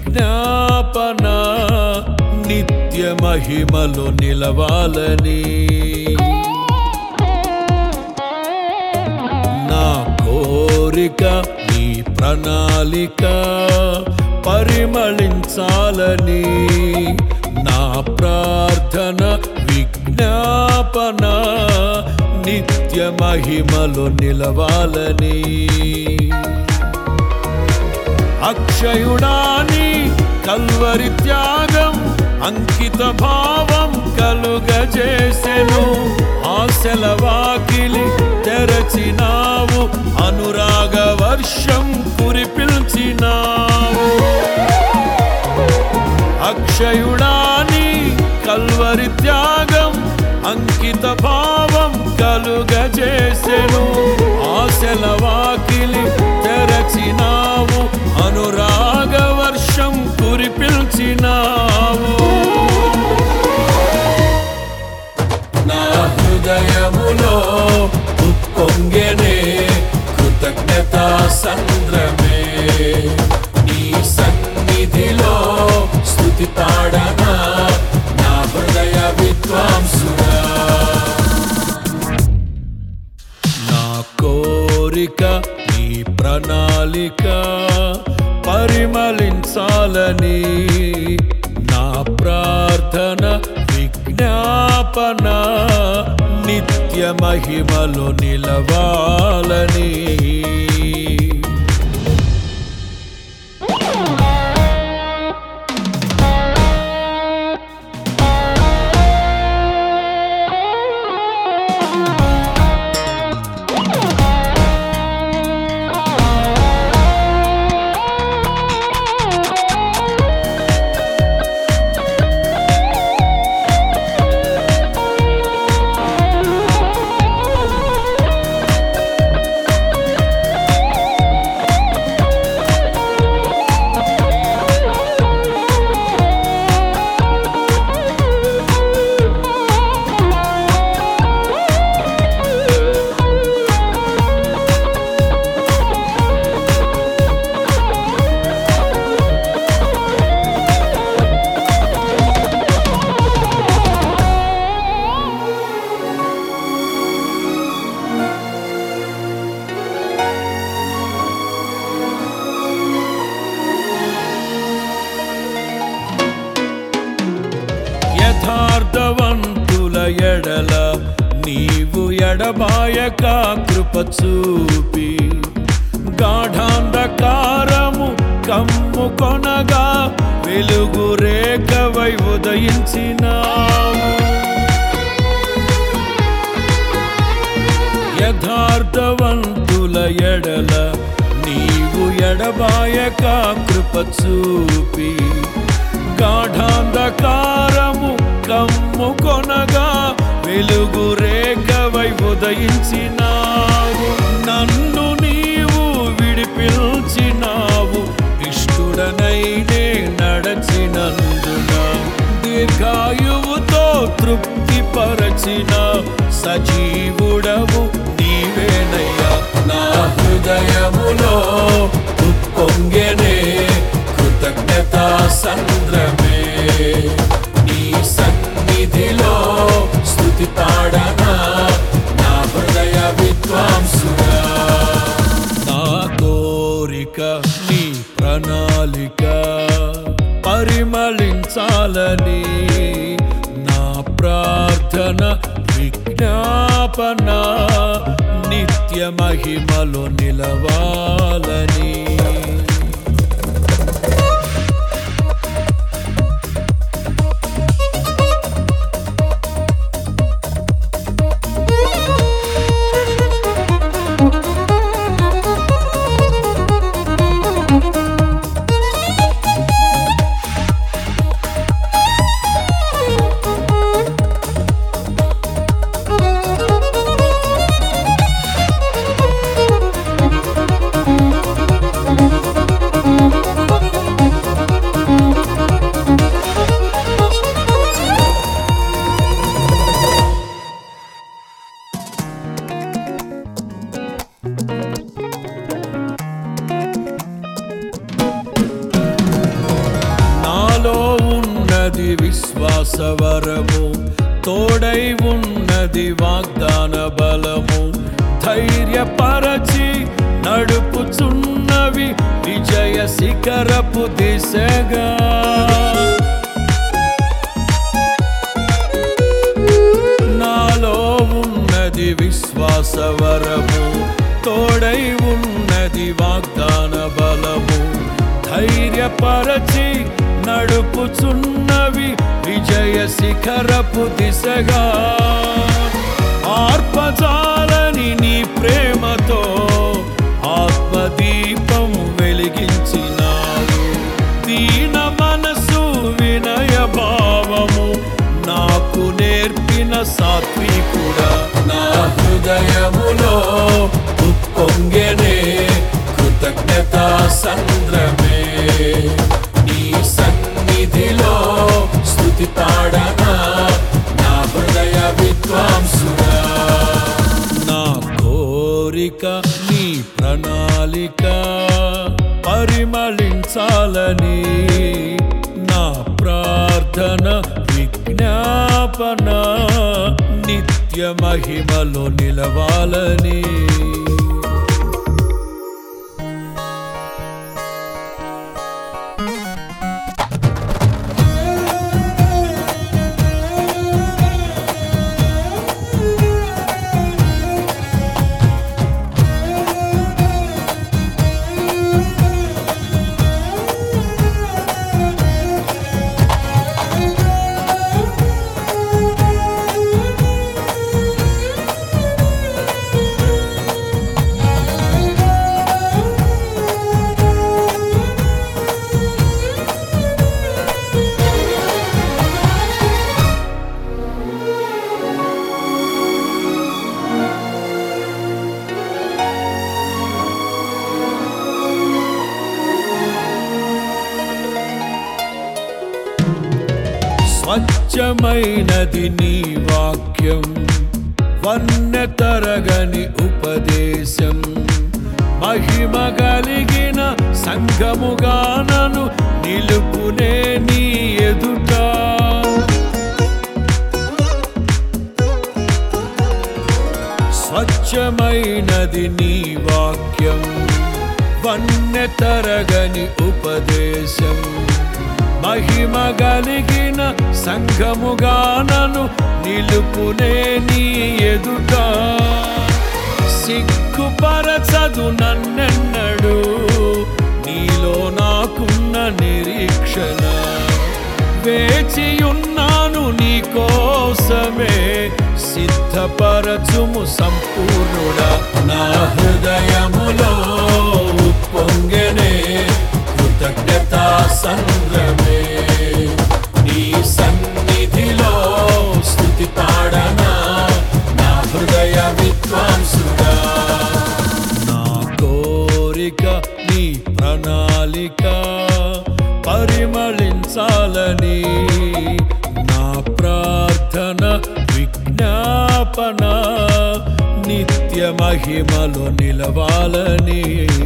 విజ్ఞాపన నిత్య మహిమలో నిలవాలని నా కోరిక నీ ప్రణాళిక పరిమళించాలని నా ప్రార్థన విజ్ఞాపన నిత్య మహిమలో నిలవాలని అక్షయుడాని కల్వరి త్యాగం అంకిత భావం కలుగజేసెను ఆశల వాకిలి తెరచినావు అనురాగ వర్షం కురిపిల్చినావు అక్షయుడాని కల్వరి త్యాగం అంకిత భావం కలుగజేసెను ఆశల వాకిలి తెరచినావు అనురాగ వర్షం కురిపిల్చినావు నా హృదయములో ఉప్పొంగెనే కృతజ్ఞతా సంద్రమే నీ సన్నిధిలో స్థుతి పాడనా నా హృదయ విద్వాంసుడా నా కోరిక నీ ప్రణాళిక పరిమళించాలని నా ప్రార్థన విజ్ఞాపన నిత్య మహిమలో నిలవాలని యథార్థవంతుల ఎడల నీవు ఎడబాయక కృప చూపి గాఢాంధకారము కమ్ము కొనగా వెలుగు రేఖవై ఉదయించినావు యథార్థవంతుల ఎడల నీవు ఎడబాయక కృప చూపి గాఢాంధకారము కమ్ము కొనగా వెలుగు రేఖవై ఉదయించినావు నన్ను నీవు విడిపిల్చినావు ఇష్టుడనైనే నడచినందున దీర్ఘాయువుతో తృప్తి పరచిన సజీవుడవు నీవేనయ్యా నా హృదయములో ఉప్పొంగెనే కృతజ్ఞతా సంద్రమే నీ సన్నిధిలో స్థుతి పాడనా నా హృదయ విద్వాంసుడా నా కోరిక నీ ప్రణాళిక పరిమళించాలని నా ప్రార్థన విజ్ఞాపన నిత్య మహిమలో నిలవాలని విశ్వాసవరము తోడై ఉన్నది వాగ్దాన బలము ధైర్యపరచి నడుపుచున్నవి విజయ శిఖరపు దిశగా నాలో ఉన్నది విశ్వాసవరము తోడై ఉన్నది వాగ్దాన బలము ధైర్యపరచి నడుపుచున్నవి విజయ శిఖరపు దిశగా ఆర్పజాలని నీ ప్రేమతో ఆత్మదీపం వెలిగించినారు దీన మనసు వినయ భావము నాకు నేర్పిన సాత్వికుడా నా హృదయములో ఉప్పొంగెనే కృతజ్ఞతా సంద్రమే నీ సన్నిధిలో స్తుతి పాడనా నా హృదయ విద్వాంసుడా నా కోరిక నీ ప్రణాళిక పరిమళించాలని నా ప్రార్థన విజ్ఞాపన నిత్య మహిమలో నిలవాలని స్వచ్ఛమైనది నీ వాక్యం వన్నె తరగని ఉపదేశం మహిమ కలిగిన సంఘముగా నన్ను నిలుపునే నీ ఎదుట స్వచ్ఛమైనది నీ వాక్యం వన్నె తరగని ఉపదేశం మహిమ కలిగిన సంఘముగానను నిలుపునే నీ ఎదుట సిగ్గుపరచదు నన్నెన్నడు నీలో నాకున్న నిరీక్షణ వేచియున్నాను నీ కోసమే సిద్ధపరచుము సంపూర్ణుడా నా హృదయములో ఉప్పొంగెనే కృతజ్ఞతా సంద్రమే నీ సన్నిధిలో స్తుతి పాడనా నా హృదయ విద్వాంసుడా నా కోరిక నీ ప్రణాళిక పరిమళించాలని నా ప్రార్థన విజ్ఞాపన నిత్య మహిమలో నిలవాలని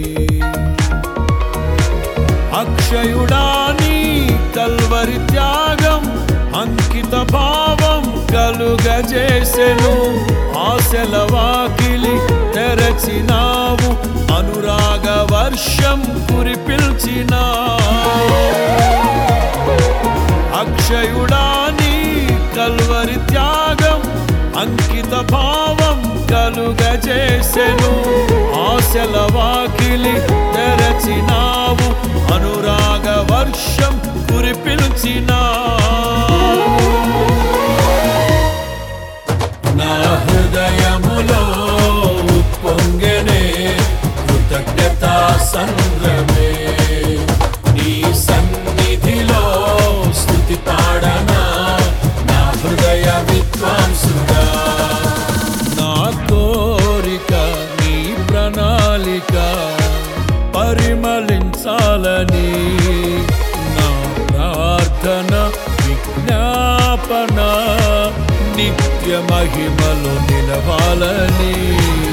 అక్షయుడాని కల్వరి త్యాగం అంకిత భావం కలుగజేసెను ఆశల వాకిలి తెరచినావు అనురాగ వర్షం కురిపిల్చినా అక్షయుడాని కల్వరి త్యాగం అంకిత భావం కలుగజేసెను ఆశల వాకిలి తెరచినావు అనురాగ వర్షం కురిపిల్చినా నా హృదయములో ఉప్పొంగెనే కృతజ్ఞతా సంద్రమే నీ సన్నిధిలో స్తుతి పాడనా నా హృదయ విద్వాంసుడా నా కోరిక నీ ప్రణాళిక పరిమళించాలని నా ప్రార్థన విజ్ఞాపన నిత్య మహిమలో నిలవాలని